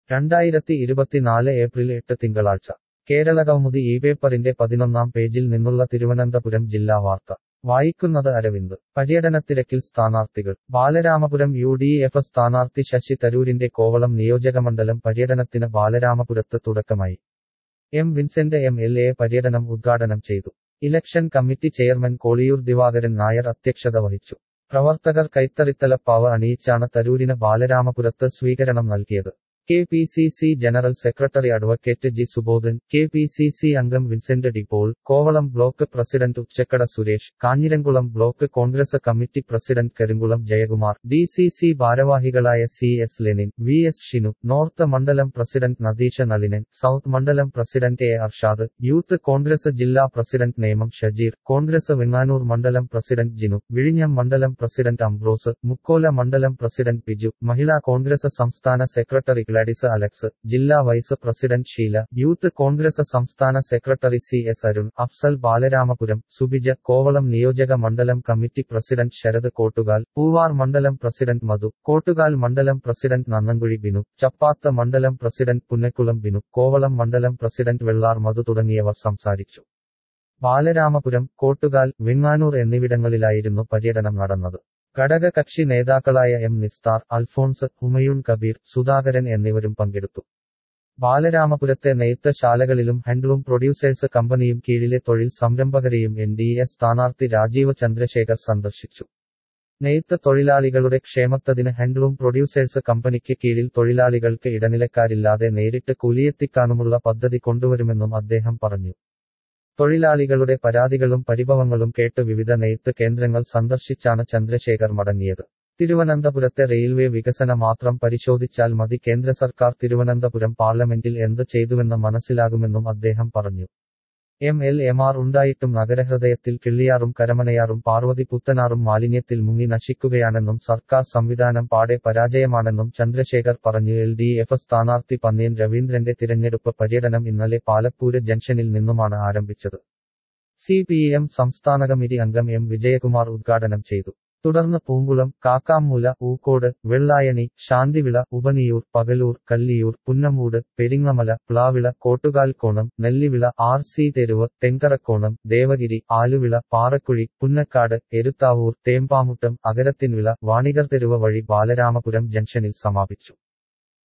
രണ്ടായിരത്തി ഇരുപത്തിനാല് ഏപ്രിൽ എട്ട് തിങ്കളാഴ്ച കേരളകൗമുദി ഈ പേപ്പറിന്റെ പതിനൊന്നാം പേജിൽ നിന്നുള്ള തിരുവനന്തപുരം ജില്ലാ വാർത്ത വായിക്കുന്നത് അരവിന്ദ് പര്യടനത്തിരക്കിൽ സ്ഥാനാർത്ഥികൾ ബാലരാമപുരം യു ഡി എഫ് സ്ഥാനാർത്ഥി ശശി തരൂരിന്റെ കോവളം നിയോജകമണ്ഡലം പര്യടനത്തിന് ബാലരാമപുരത്ത് തുടക്കമായി M Vincent M L A പര്യടനം ഉദ്ഘാടനം ചെയ്തു election committee chairman Koliyoor Divakaran Nair അധ്യക്ഷത വഹിച്ചു പ്രവർത്തകർ കൈത്തറിത്തലപ്പാവ് അണിയിച്ചാണ് തരൂരിന് ബാലരാമപുരത്ത് സ്വീകരണം നൽകിയത് K P C C general secretary advocate G Subodhan K P C C അംഗം Vincent Depaul Kovalam block president Uchakkada Suresh Kanjiramkulam block Congress committee president Karinkulam Jayakumar D C C ഭാരവാഹികളായ C S Lenin V S Shinu north മണ്ഡലം പ്രസിഡന്റ് നദീഷ നളിനൻ സൗത്ത് മണ്ഡലം president A Arshad youth Congress ജില്ലാ president Nemom Shajeer Congress Venganoor മണ്ഡലം president Jinu വിഴിഞ്ഞം മണ്ഡലം president Ambrose Mukkola മണ്ഡലം president Biju Mahila Congress സംസ്ഥാന സെക്രട്ടറി ഗ്ലാഡിസ് അലക്സ് ജില്ലാ vice president Sheela youth Congress സംസ്ഥാന secretary C S Arun Afsal Balaramapuram Subija Kovalam നിയോജക മണ്ഡലം കമ്മിറ്റി പ്രസിഡന്റ് ശരത് കോട്ടുകാൽ പൂവാർ മണ്ഡലം പ്രസിഡന്റ് മധു കോട്ടുകാൽ മണ്ഡലം പ്രസിഡന്റ് നന്നങ്കുഴി ബിനു ചപ്പാത്ത് മണ്ഡലം പ്രസിഡന്റ് പുന്നക്കുളം ബിനു കോവളം മണ്ഡലം പ്രസിഡന്റ് വെള്ളാർ മധു തുടങ്ങിയവർ സംസാരിച്ചു ബാലരാമപുരം കോട്ടുകാൽ വെങ്ങാനൂർ എന്നിവിടങ്ങളിലായിരുന്നു പര്യടനം നടന്നത് ഘടകകക്ഷി നേതാക്കളായ എം നിസ്താർ അൽഫോൺസ് ഹുമയൂൺ കബീർ സുധാകരൻ എന്നിവരും പങ്കെടുത്തു ബാലരാമപുരത്തെ നെയ്ത്ത് ശാലകളിലും ഹാൻഡ്ലൂം പ്രൊഡ്യൂസേഴ്സ് കമ്പനിയും കീഴിലെ തൊഴിൽ സംരംഭകരെയും എൻ ഡി എ സ്ഥാനാർത്ഥി രാജീവ് ചന്ദ്രശേഖർ സന്ദർശിച്ചു നെയ്ത്ത് തൊഴിലാളികളുടെ ക്ഷേമത്തതിന് ഹാൻഡ്ലൂം പ്രൊഡ്യൂസേഴ്സ് കമ്പനിക്ക് കീഴിൽ തൊഴിലാളികൾക്ക് ഇടനിലക്കാരില്ലാതെ നേരിട്ട് കൂലിയെത്തിക്കാനുമുള്ള പദ്ധതി കൊണ്ടുവരുമെന്നും അദ്ദേഹം പറഞ്ഞു തൊഴിലാളികളുടെ പരാതികളും പരിഭവങ്ങളും കേട്ട് വിവിധ നെയ്ത്ത് കേന്ദ്രങ്ങൾ സന്ദർശിച്ചാണ് ചന്ദ്രശേഖർ മടങ്ങിയത് തിരുവനന്തപുരത്തെ റെയിൽവേ വികസന മാത്രം പരിശോധിച്ചാൽ മതി കേന്ദ്ര സർക്കാർ തിരുവനന്തപുരം പാർലമെന്റിൽ എന്ത് ചെയ്തുവെന്ന് മനസ്സിലാകുമെന്നും അദ്ദേഹം പറഞ്ഞു എം എൽ എമാർ ഉണ്ടായിട്ടും നഗരഹൃദയത്തിൽ കിള്ളിയാറും കരമനയാറും പാർവതി പുത്തനാറും മാലിന്യത്തിൽ മുങ്ങി നശിക്കുകയാണെന്നും സർക്കാർ സംവിധാനം പാടെ പരാജയമാണെന്നും ചന്ദ്രശേഖർ പറഞ്ഞു എൽ ഡി എഫ് സ്ഥാനാർത്ഥി പന്നിയൻ രവീന്ദ്രന്റെ തിരഞ്ഞെടുപ്പ് പര്യടനം ഇന്നലെ പാലപ്പൂര് ജംഗ്ഷനിൽ നിന്നുമാണ് ആരംഭിച്ചത് സി പി എം സംസ്ഥാന കമ്മിറ്റി അംഗം എം വിജയകുമാർ ഉദ്ഘാടനം ചെയ്തു തുടർന്ന് പൂങ്കുളം കാക്കാമൂല ഊക്കോട് വെള്ളായണി ശാന്തിവിള ഉപനിയൂർ പകലൂർ കല്ലിയൂർ പുന്നമൂട് പെരിങ്ങമല പ്ലാവിള കോട്ടുകാൽക്കോണം നെല്ലിവിള ആർ സി തെരുവ് തെങ്കറക്കോണം ദേവഗിരി ആലുവിള പാറക്കുഴി പുന്നക്കാട് എരുത്താവൂർ തേമ്പാമുട്ടം അകരത്തിൻവിള വാണികർ തെരുവ് വഴി ബാലരാമപുരം ജംഗ്ഷനിൽ സമാപിച്ചു